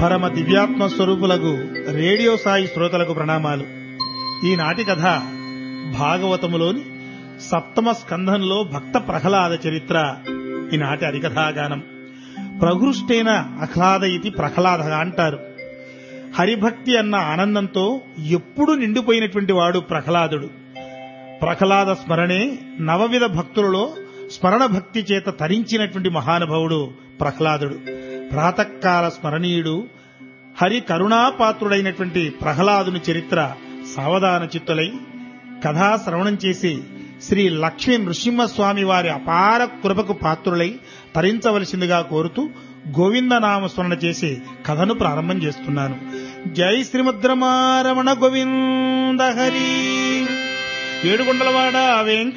పరమ దివ్యాత్మ స్వరూపులకు రేడియో సాయి శ్రోతలకు ప్రణామాలు ఈనాటి కథ భాగవతములోని సప్తమ స్కంధంలో భక్త ప్రహ్లాద చరిత్ర ఈనాటి హరికథాగానం ప్రహృష్టైన ఆహ్లాద ఇది ప్రహ్లాద అంటారు హరిభక్తి అన్న ఆనందంతో ఎప్పుడు నిండిపోయినటువంటి వాడు ప్రహ్లాదుడు ప్రహ్లాద స్మరణే నవవిధ భక్తులలో స్మరణ భక్తి చేత తరించినటువంటి మహానుభావుడు ప్రహ్లాదుడు ప్రాతకాల స్మరణీయుడు హరి కరుణాపాత్రుడైనటువంటి ప్రహ్లాదుని చరిత్ర సావధాన చిత్తులై కథా శ్రవణం చేసి శ్రీ లక్ష్మీ నృసింహస్వామి వారి అపార కృపకు పాత్రులై తరించవలసిందిగా కోరుతూ గోవిందనామ స్మరణ చేసి కథను ప్రారంభం చేస్తున్నాను జై శ్రీమద్రమారమణ గోవింద హరి ఏడుకొండలవాడ వెంక